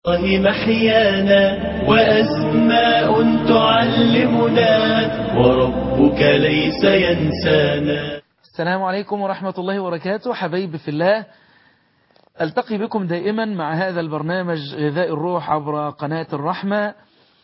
الله محيانا وأسماء تعلمنا وربك ليس ينسانا السلام عليكم ورحمة الله وبركاته حبايبي في الله ألتقي بكم دائما مع هذا البرنامج غذاء الروح عبر قناة الرحمة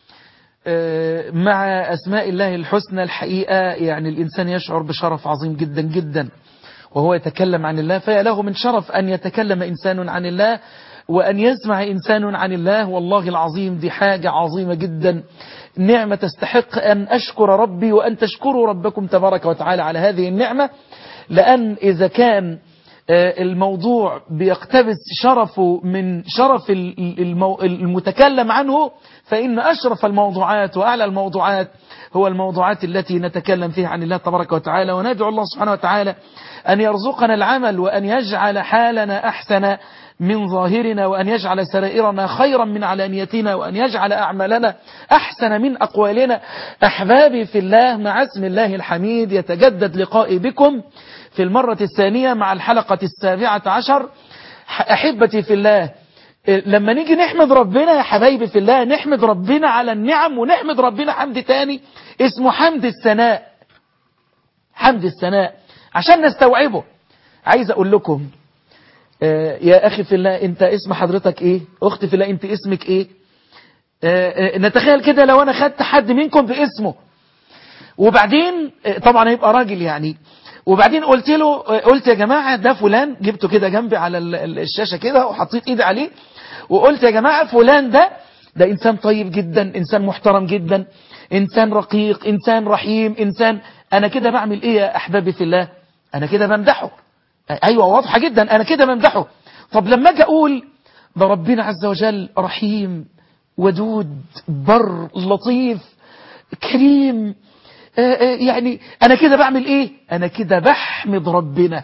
مع أسماء الله الحسنى الحقيقة يعني الإنسان يشعر بشرف عظيم جدا جدا وهو يتكلم عن الله فيا له من شرف أن يتكلم إنسان عن الله وأن يسمع إنسان عن الله والله العظيم دي حاجة عظيمة جدا نعمة تستحق أن أشكر ربي وأن تشكروا ربكم تبارك وتعالى على هذه النعمة لأن إذا كان الموضوع بيقتبس شرفه من شرف المتكلم عنه فإن أشرف الموضوعات وأعلى الموضوعات هو الموضوعات التي نتكلم فيها عن الله تبارك وتعالى وندعو الله سبحانه وتعالى أن يرزقنا العمل وأن يجعل حالنا أحسن من ظاهرنا وأن يجعل سرائرنا خيرا من علانيتنا وأن يجعل أعمالنا أحسن من أقوالنا أحبابي في الله مع اسم الله الحميد يتجدد لقائي بكم في المرة الثانية مع الحلقة السابعة عشر أحبتي في الله لما نيجي نحمد ربنا يا حبايبي في الله نحمد ربنا على النعم ونحمد ربنا حمد تاني اسمه حمد الثناء حمد الثناء عشان نستوعبه عايز أقول لكم يا أخي في الله أنت اسم حضرتك إيه أختي في الله أنت اسمك إيه نتخيل كده لو أنا خدت حد منكم باسمه وبعدين طبعا هيبقى راجل يعني وبعدين قلت له قلت يا جماعة ده فلان جبته كده جنبي على الشاشة كده وحطيت ايدي عليه وقلت يا جماعة فلان ده ده انسان طيب جدا انسان محترم جدا انسان رقيق انسان رحيم انسان انا كده بعمل ايه يا احبابي في الله انا كده بمدحه ايوه واضحة جدا انا كده بمدحه طب لما اجي اقول ده ربنا عز وجل رحيم ودود بر لطيف كريم يعني أنا كده بعمل إيه أنا كده بحمد ربنا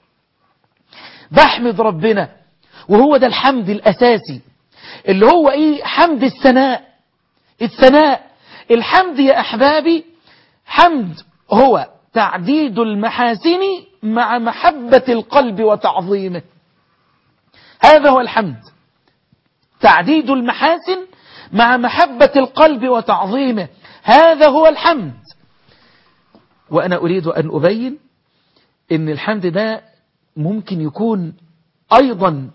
بحمد ربنا وهو ده الحمد الأساسي اللي هو إيه حمد الثناء الثناء الحمد يا أحبابي حمد هو تعديد المحاسن مع محبة القلب وتعظيمه هذا هو الحمد تعديد المحاسن مع محبة القلب وتعظيمه هذا هو الحمد وأنا أريد أن أبين أن الحمد ده ممكن يكون أيضا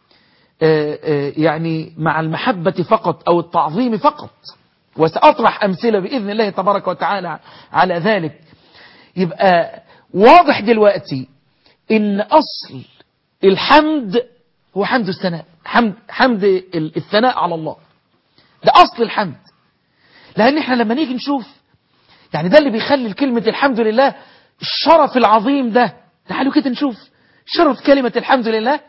يعني مع المحبة فقط أو التعظيم فقط وسأطرح أمثلة بإذن الله تبارك وتعالى على ذلك يبقى واضح دلوقتي أن أصل الحمد هو حمد الثناء حمد, حمد الثناء على الله ده أصل الحمد لأن احنا لما نيجي نشوف يعني ده اللي بيخلي كلمة الحمد لله الشرف العظيم ده تعالوا كده نشوف شرف كلمة الحمد لله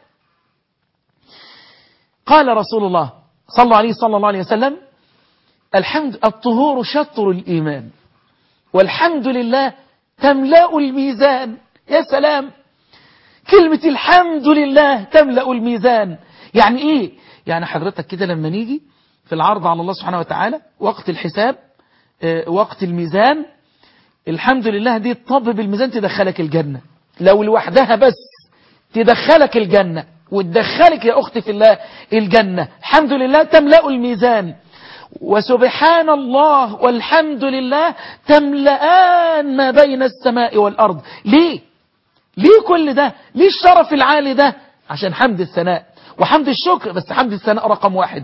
قال رسول الله صلى الله عليه صلى الله عليه وسلم الحمد الطهور شطر الإيمان والحمد لله تملأ الميزان يا سلام كلمة الحمد لله تملأ الميزان يعني ايه يعني حضرتك كده لما نيجي في العرض على الله سبحانه وتعالى وقت الحساب وقت الميزان الحمد لله دي تطبب الميزان تدخلك الجنة لو لوحدها بس تدخلك الجنة وتدخلك يا أختي في الله الجنة الحمد لله تملأ الميزان وسبحان الله والحمد لله تملأان ما بين السماء والأرض ليه ليه كل ده ليه الشرف العالي ده عشان حمد الثناء وحمد الشكر بس حمد الثناء رقم واحد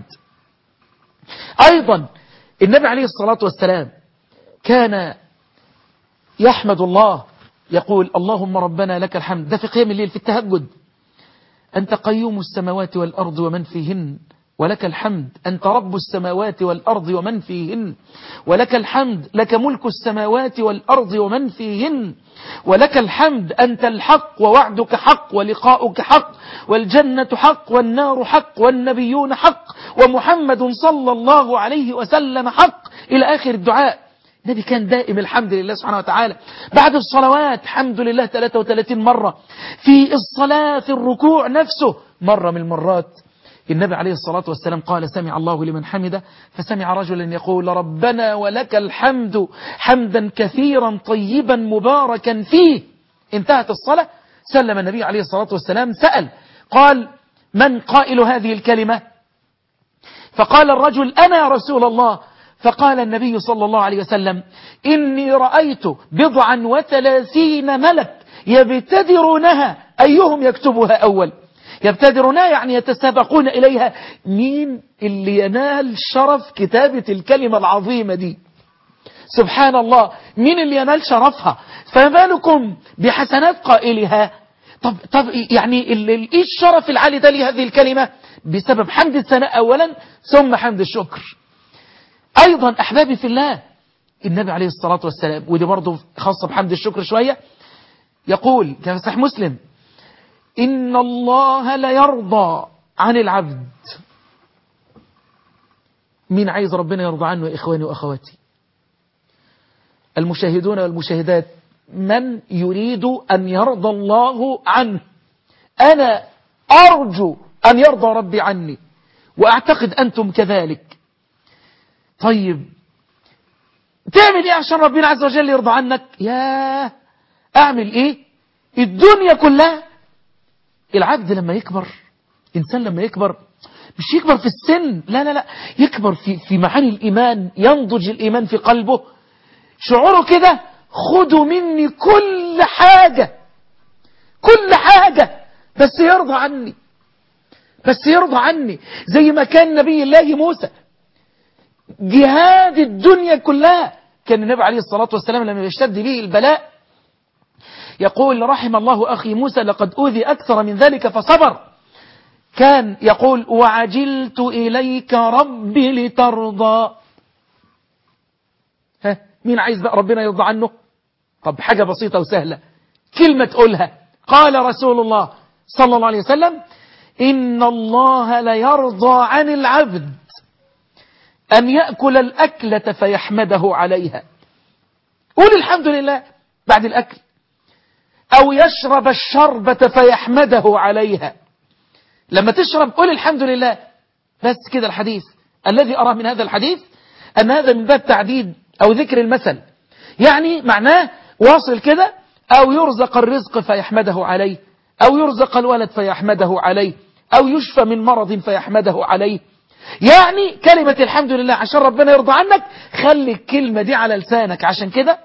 أيضا النبي عليه الصلاة والسلام كان يحمد الله يقول اللهم ربنا لك الحمد ده في قيام الليل في التهجد أنت قيوم السماوات والأرض ومن فيهن ولك الحمد أنت رب السماوات والأرض ومن فيهن ولك الحمد لك ملك السماوات والأرض ومن فيهن ولك الحمد أنت الحق ووعدك حق ولقاؤك حق والجنة حق والنار حق والنبيون حق ومحمد صلى الله عليه وسلم حق إلى آخر الدعاء النبي كان دائم الحمد لله سبحانه وتعالى بعد الصلوات حمد لله 33 مرة في الصلاة في الركوع نفسه مرة من المرات النبي عليه الصلاة والسلام قال سمع الله لمن حمده فسمع رجلا يقول ربنا ولك الحمد حمدا كثيرا طيبا مباركا فيه انتهت الصلاة سلم النبي عليه الصلاة والسلام سأل قال من قائل هذه الكلمة فقال الرجل أنا يا رسول الله فقال النبي صلى الله عليه وسلم إني رأيت بضعا وثلاثين ملك يبتدرونها أيهم يكتبها أول يبتدرونها يعني يتسابقون إليها مين اللي ينال شرف كتابة الكلمة العظيمة دي سبحان الله مين اللي ينال شرفها فما بالكم بحسنات قائلها طب, طب يعني ايه الشرف العالي ده لهذه الكلمة بسبب حمد الثناء أولا ثم حمد الشكر أيضا أحبابي في الله النبي عليه الصلاة والسلام ودي برضه خاصة بحمد الشكر شوية يقول كما صح مسلم إن الله ليرضى عن العبد مين عايز ربنا يرضى عنه يا إخواني وأخواتي المشاهدون والمشاهدات من يريد أن يرضى الله عنه أنا أرجو أن يرضى ربي عني وأعتقد أنتم كذلك طيب تعمل إيه عشان ربنا عز وجل يرضى عنك يا أعمل إيه الدنيا كلها العبد لما يكبر إنسان لما يكبر مش يكبر في السن لا لا لا يكبر في, في معاني الإيمان ينضج الإيمان في قلبه شعوره كده خدوا مني كل حاجة كل حاجة بس يرضى عني بس يرضى عني زي ما كان نبي الله موسى جهاد الدنيا كلها كان النبي عليه الصلاة والسلام لما يشتد به البلاء يقول رحم الله أخي موسى لقد أوذي أكثر من ذلك فصبر كان يقول وعجلت إليك ربي لترضى ها مين عايز بقى ربنا يرضى عنه طب حاجة بسيطة وسهلة كلمة تقولها قال رسول الله صلى الله عليه وسلم إن الله ليرضى عن العبد أن يأكل الأكلة فيحمده عليها قول الحمد لله بعد الأكل أو يشرب الشربة فيحمده عليها لما تشرب قول الحمد لله بس كده الحديث الذي أرى من هذا الحديث أن هذا من باب تعديد أو ذكر المثل يعني معناه واصل كده أو يرزق الرزق فيحمده عليه أو يرزق الولد فيحمده عليه أو يشفى من مرض فيحمده عليه يعني كلمة الحمد لله عشان ربنا يرضى عنك خلي الكلمة دي على لسانك عشان كده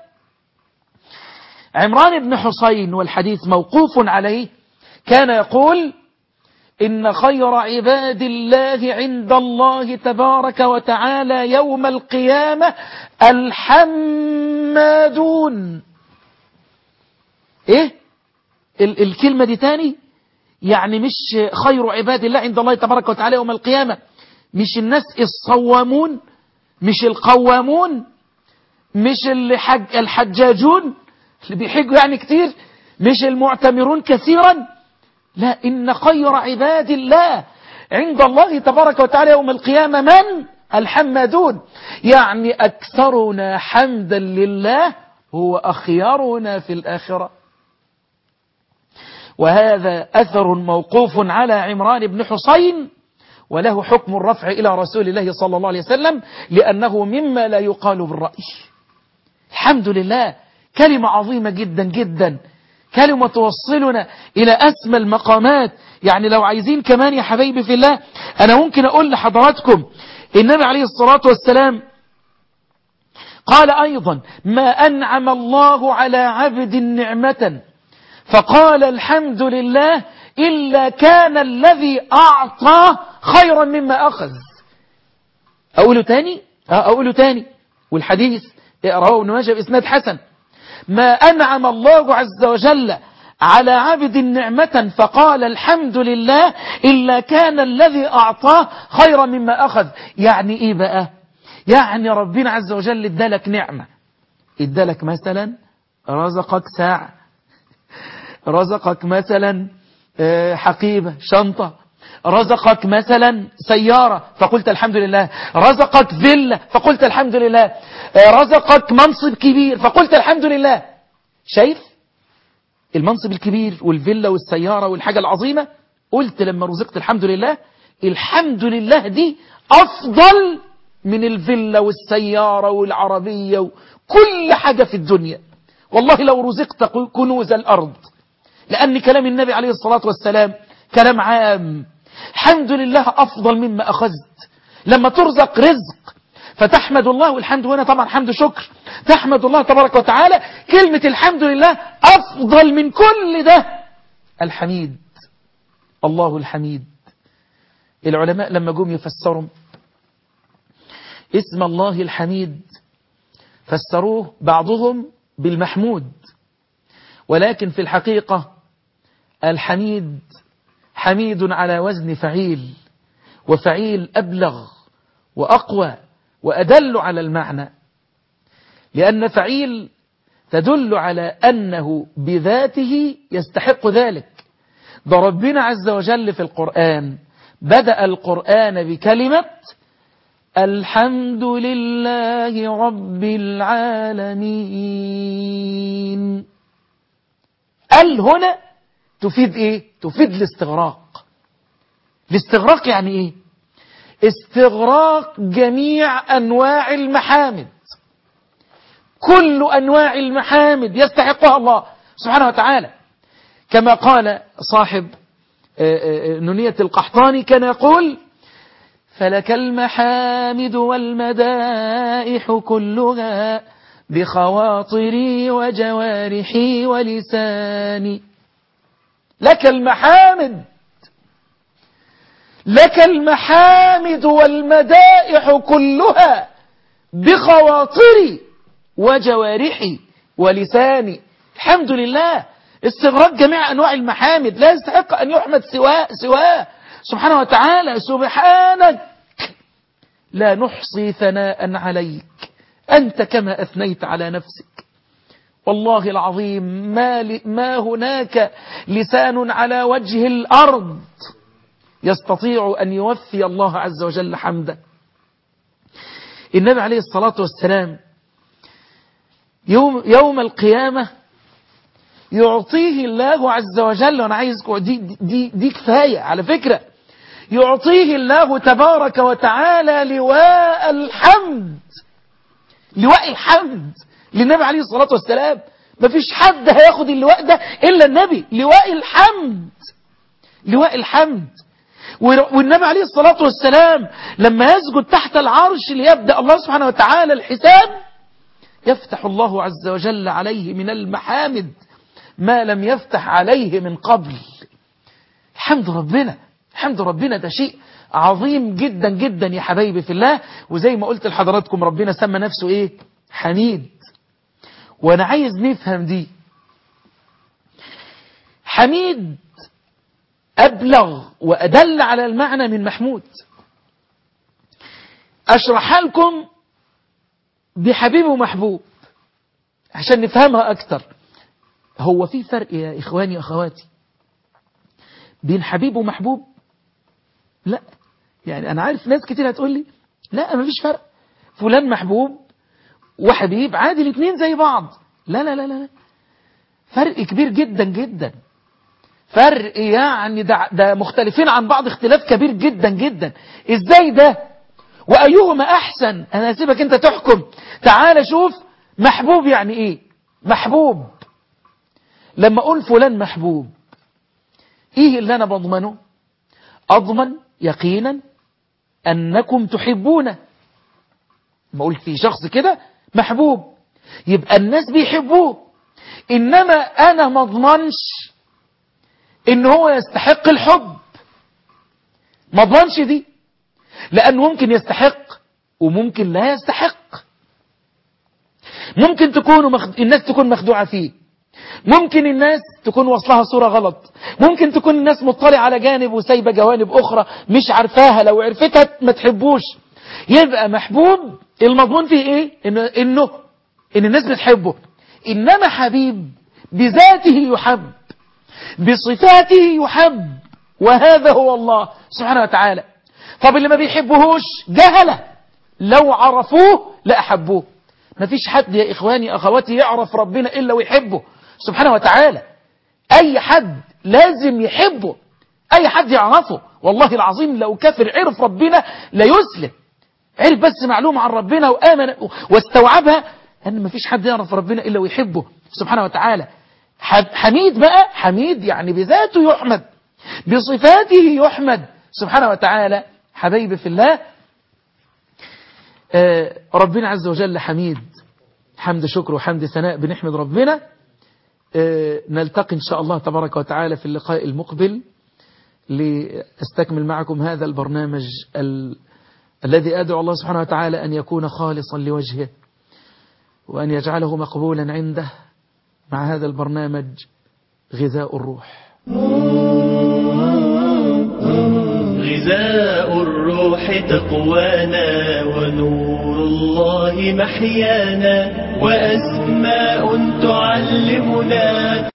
عمران بن حسين والحديث موقوف عليه كان يقول إن خير عباد الله عند الله تبارك وتعالى يوم القيامة الحمادون إيه ال الكلمة دي تاني يعني مش خير عباد الله عند الله تبارك وتعالى يوم القيامة مش الناس الصوامون مش القوامون مش الحج الحجاجون اللي بيحجوا يعني كتير مش المعتمرون كثيرا لا إن خير عباد الله عند الله تبارك وتعالى يوم القيامة من الحمادون يعني أكثرنا حمدا لله هو أخيارنا في الآخرة وهذا أثر موقوف على عمران بن حسين وله حكم الرفع إلى رسول الله صلى الله عليه وسلم لأنه مما لا يقال بالرأي الحمد لله كلمة عظيمة جدا جدا كلمة توصلنا إلى أسمى المقامات يعني لو عايزين كمان يا حبايبي في الله أنا ممكن أقول لحضراتكم النبي عليه الصلاة والسلام قال أيضا ما أنعم الله على عبد نعمة فقال الحمد لله إلا كان الذي أعطى خيرا مما أخذ أقوله تاني أقوله تاني والحديث رواه ابن ماجه بإسناد حسن ما أنعم الله عز وجل على عبد نعمة فقال الحمد لله إلا كان الذي أعطاه خيرا مما أخذ يعني إيه بقى يعني ربنا عز وجل ادالك نعمة ادالك مثلا رزقك ساعة رزقك مثلا حقيبة شنطة رزقك مثلا سيارة فقلت الحمد لله رزقك فيلا فقلت الحمد لله رزقك منصب كبير فقلت الحمد لله شايف المنصب الكبير والفيلا والسيارة والحاجة العظيمة قلت لما رزقت الحمد لله الحمد لله دي أفضل من الفيلا والسيارة والعربية وكل حاجة في الدنيا والله لو رزقت كنوز الأرض لأن كلام النبي عليه الصلاة والسلام كلام عام الحمد لله أفضل مما أخذت لما ترزق رزق فتحمد الله والحمد هنا طبعا حمد شكر تحمد الله تبارك وتعالى كلمة الحمد لله أفضل من كل ده الحميد الله الحميد العلماء لما جم يفسروا اسم الله الحميد فسروه بعضهم بالمحمود ولكن في الحقيقة الحميد حميد على وزن فعيل وفعيل أبلغ وأقوى وأدل على المعنى لأن فعيل تدل على أنه بذاته يستحق ذلك ده ربنا عز وجل في القرآن بدأ القرآن بكلمة الحمد لله رب العالمين ال هنا تفيد ايه تفيد الاستغراق الاستغراق يعني ايه استغراق جميع انواع المحامد كل انواع المحامد يستحقها الله سبحانه وتعالى كما قال صاحب نونية القحطاني كان يقول فلك المحامد والمدائح كلها بخواطري وجوارحي ولساني لك المحامد لك المحامد والمدائح كلها بخواطري وجوارحي ولساني الحمد لله استغراق جميع أنواع المحامد لا يستحق أن يحمد سواه, سواه سبحانه وتعالى سبحانك لا نحصي ثناء عليك أنت كما أثنيت على نفسك والله العظيم ما, ما هناك لسان على وجه الأرض يستطيع أن يوفي الله عز وجل حمده النبي عليه الصلاة والسلام يوم, يوم القيامة يعطيه الله عز وجل وأنا عايز دي, دي, دي كفاية على فكرة يعطيه الله تبارك وتعالى لواء الحمد لواء الحمد للنبي عليه الصلاة والسلام ما فيش حد هياخد اللواء ده إلا النبي لواء الحمد لواء الحمد والنبي عليه الصلاة والسلام لما يسجد تحت العرش ليبدأ الله سبحانه وتعالى الحساب يفتح الله عز وجل عليه من المحامد ما لم يفتح عليه من قبل الحمد ربنا الحمد ربنا ده شيء عظيم جدا جدا يا حبايبي في الله وزي ما قلت لحضراتكم ربنا سمى نفسه ايه حميد وانا عايز نفهم دي حميد أبلغ وأدل على المعنى من محمود أشرحها لكم بحبيب ومحبوب عشان نفهمها أكتر هو في فرق يا إخواني أخواتي بين حبيب ومحبوب لا يعني أنا عارف ناس كتير هتقول لي لا ما فيش فرق فلان محبوب وحبيب عادي الاثنين زي بعض لا لا لا لا فرق كبير جدا جدا فرق يعني ده, ده مختلفين عن بعض اختلاف كبير جدا جدا ازاي ده وايهما احسن انا هسيبك انت تحكم تعال شوف محبوب يعني ايه محبوب لما اقول فلان محبوب ايه اللي انا بضمنه اضمن يقينا انكم تحبونه ما اقول في شخص كده محبوب يبقى الناس بيحبوه انما انا ما اضمنش ان هو يستحق الحب ما اضمنش دي لانه ممكن يستحق وممكن لا يستحق ممكن تكون مخد... الناس تكون مخدوعة فيه ممكن الناس تكون وصلها صورة غلط ممكن تكون الناس مطلع على جانب وسايبة جوانب أخرى مش عارفاها لو عرفتها ما تحبوش يبقى محبوب المضمون فيه ايه إنه, إنه إن الناس بتحبه إنما حبيب بذاته يحب بصفاته يحب وهذا هو الله سبحانه وتعالى طب اللي ما بيحبهوش جهله لو عرفوه لأحبوه ما فيش حد يا إخواني أخواتي يعرف ربنا إلا ويحبه سبحانه وتعالى أي حد لازم يحبه أي حد يعرفه والله العظيم لو كافر عرف ربنا لا يسلم عرف بس معلومة عن ربنا وآمن واستوعبها أن ما فيش حد يعرف ربنا إلا ويحبه سبحانه وتعالى حميد بقى حميد يعني بذاته يحمد بصفاته يحمد سبحانه وتعالى حبيبي في الله آه، ربنا عز وجل حميد حمد شكر وحمد ثناء بنحمد ربنا آه، نلتقي إن شاء الله تبارك وتعالى في اللقاء المقبل لأستكمل معكم هذا البرنامج ال... الذي أدعو الله سبحانه وتعالى أن يكون خالصا لوجهه وأن يجعله مقبولا عنده مع هذا البرنامج غذاء الروح غذاء الروح تقوانا ونور الله محيانا وأسماء تعلمنا